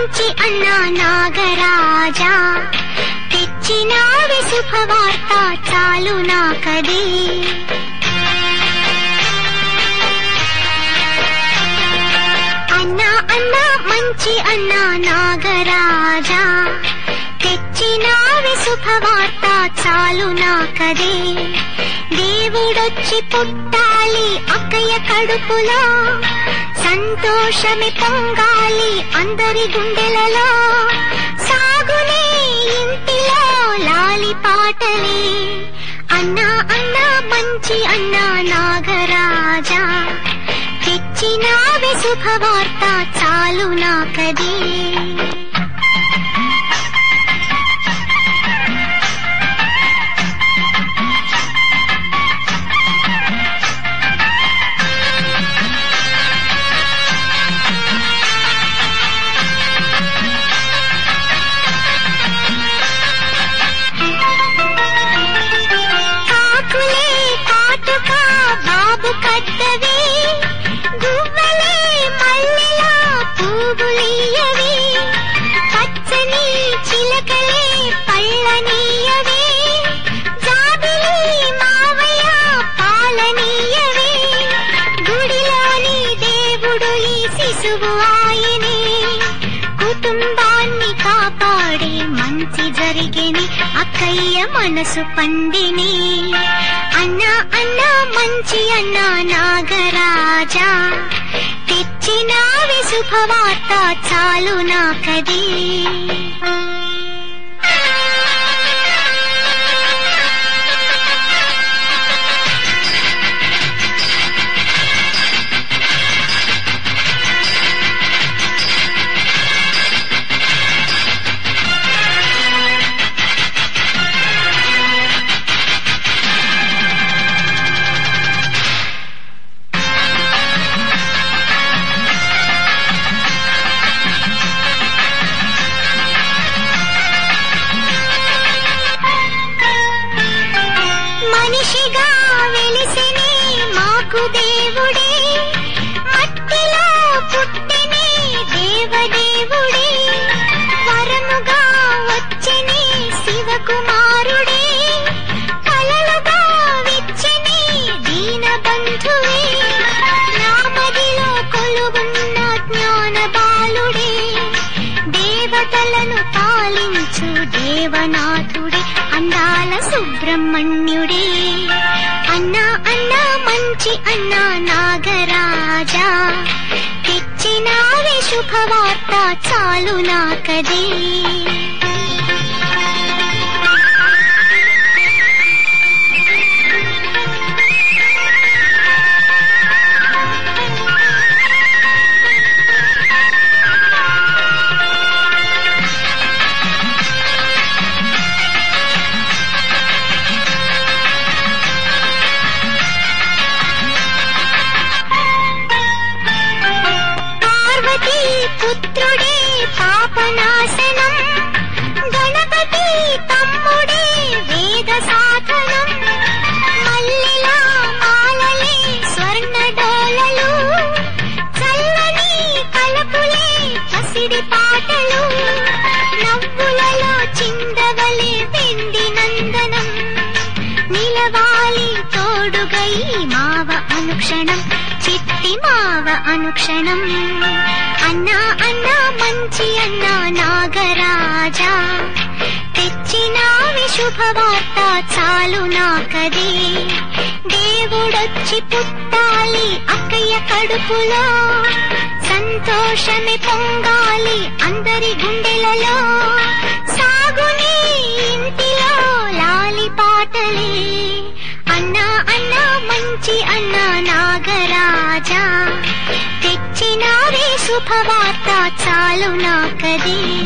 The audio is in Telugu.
మంచి అన్నా నాగరాజా తెచ్చినావి శుభవార్త చాలు నాకది అన్నా అన్నా మంచి అన్నా నాగరాజా తెచ్చినావి శుభవార్త చాలు నాకదే దేవుడొచ్చి పుట్టాలి అక్కయ్య కడుపులో సంతోషమి పొంగాలి అందరి గుండెలలో సాగునే ఇంటిలో లాలి పాటలే అన్నా అన్నా మంచి అన్నా నాగరాజా తెచ్చినావి శుభవార్త చాలు నాకదే కాకులే కాటుక బాబు కట్టవి గువ్వలే మల్లెలా పువ్వులియవి పచ్చని చిలకలే పళ్ళనీయవి జాబిలి మావయ్య పాలనీయవి గుడిలోని దేవుడు ఈ శిశువు ఆయనే కుటుంబాన్ని కాపాడే మంచి జరిగేని అక్కయ్య మనసు పండిని అన్నా అన్నా మంచి అన్నా నాగరాజా తెచ్చినావి శుభవార్త చాలు నాకది మనిషిగా వెలిసిని మాకు దేవుడే మట్టిలో పుట్టిని దేవదేవుడే వరముగా వచ్చిని శివకుమారుడే కలలుగా విచ్చిని దీనబంధువే నామదిలో కొలుగున్న జ్ఞాన బాలుడే దేవతలను పాలించు దేవనాథుడే అందాల సుబ్రహ్మణ్యుడే అన్నా అన్నా మంచి అన్నా నాగరాజా తెచ్చినావి శుభవార్త చాలు నాకదే పార్వతీ పుత్రుడే పాపనాశనం గణపతి తమ్ముడే వేద సాధనం మల్లెలా మాలలే స్వర్ణ డోలలు చల్లని కలపులే పసిడి పాటలు నవ్వులలో చిందవలే వెండి నందనం నిలవాలి తోడుగై మావ అనుక్షణం చిట్టి మావ అనుక్షణం అన్నా అన్నా మంచి అన్నా నాగరాజా తెచ్చినావి శుభవార్త చాలు నాకదే దేవుడొచ్చి పుట్టాలి అక్కయ్య కడుపులో సంతోషమే పొంగాలి అందరి గుండెలలో సాగుని ఇంటిలో లాలి పాటలే అన్నా అన్నా మంచి అన్నా నాగరాజా తెచ్చినావే శుభవార్త చాలు నాకదే